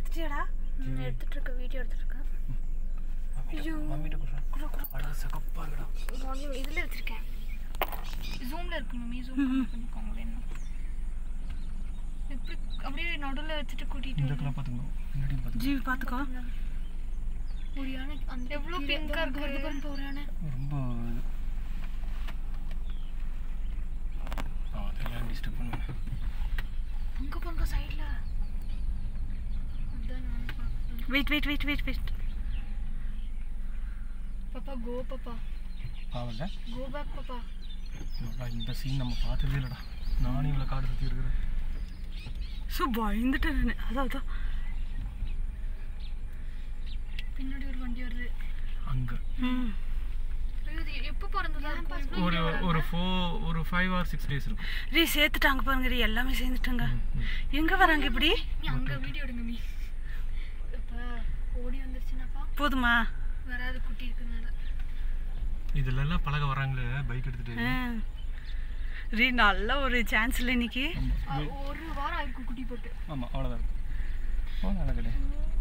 எடுத்துட்டியாடா ம், எடுத்துட்டு இருக்க வீடியோ எடுத்துட்டு இருக்கேன் ஐயோ. மம்மிட்ட கொடுறேன் அட சகப்பா இருக்குடா வால்யூம் இதில் வச்சிருக்கேன் ஜூமில் இருக்கு மம்மி ஜூம் பண்ணிக்கோங்க வேணும் எப்படி அப்படியே நடுவில் வச்சுட்டு இந்த கூட்டிட்டு கலர் பார்த்துக்கோ முன்னாடி பார்த்துக்கோ ஜீவி பார்த்துக்கோ ஒரு யானை அந்த எவ்வளோ பிங்காக இருக்கு வருது பாருங்க ஒரு யானை ரொம்ப இது ஆ அதெல்லாம் டிஸ்டர்ப் பண்ணுவேன் அங்கே பாருங்க சைடில் அதான் நான் பார்க்குறேன் wait wait wait wait wait பாப்பா கோ பாப்பா பாவல்ல கோ பேக் பாப்பா இவ்வளோ இந்த சீன் நம்ம பார்த்ததே இல்லைடா நானும் இவ்வளோ காடு சுற்றி இருக்கிறேன் ஸோ பயந்துட்டேன் நான் அதான் அதான் பின்னாடி ஒரு வண்டி வருது அங்கே ம் ஐயோ இது எப்போ பிறந்ததா இருக்கும் ஒரு ஒரு ஃபோ ஒரு ஃபைவ் ஆர் சிக்ஸ் டேஸ் இருக்கும் ரீ சேர்த்துட்டாங்க பாருங்க ரீ எல்லாமே சேர்ந்துட்டாங்க எங்க வராங்க இப்படி நீ அங்கே வீடியோ எடுங்க மீ இப்போ ஓடி வந்துருச்சுனாப்பா போதுமா வராது குட்டி இருக்குனால இதுல எல்லாம் பழக வராங்களே பைக் எடுத்துட்டு ஆ. ரீ நல்ல ஒரு சான்ஸ் இல்லை இன்னைக்கு ஆமா. ஒரு வாரம் ஆயிருக்கும் குட்டி போட்டு ஆமா அவ்வளோதான் இருக்கும் போன அழகடே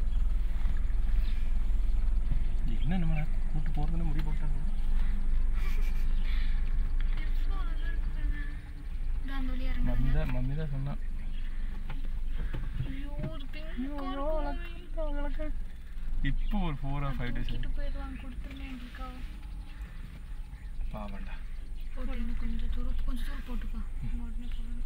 என்ன நம்ம கூட்டு போகிறதுன்னு முடிவு போட்டாங்க எவ்வளோ அழகா இருக்கு பாருங்க. இதோ அந்த வழியா இறங்குறாங்க. மம்மி தான் மம்மி தான் சொன்னான் ஐயோ ஒரு pink இப்போ ஒரு ஃபோர் ஆர் ஃபைவ் டேஸ் கிட்ட போயிடுவாங்க கொடுத்துருங்க எங்களுக்கா பாவண்டா போட்டு இன்னும் கொஞ்சம் தூரம் கொஞ்சம் தூரம் போட்டுப்பா உடனே போகணும்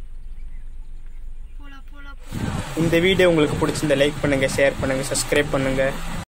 போலாம் போலாம் போலாம் இந்த வீடியோ உங்களுக்கு பிடிச்சிருந்த லைக் பண்ணுங்கள் ஷேர் பண்ணுங்கள் சப்ஸ்கிரைப் பண்ணுங்கள்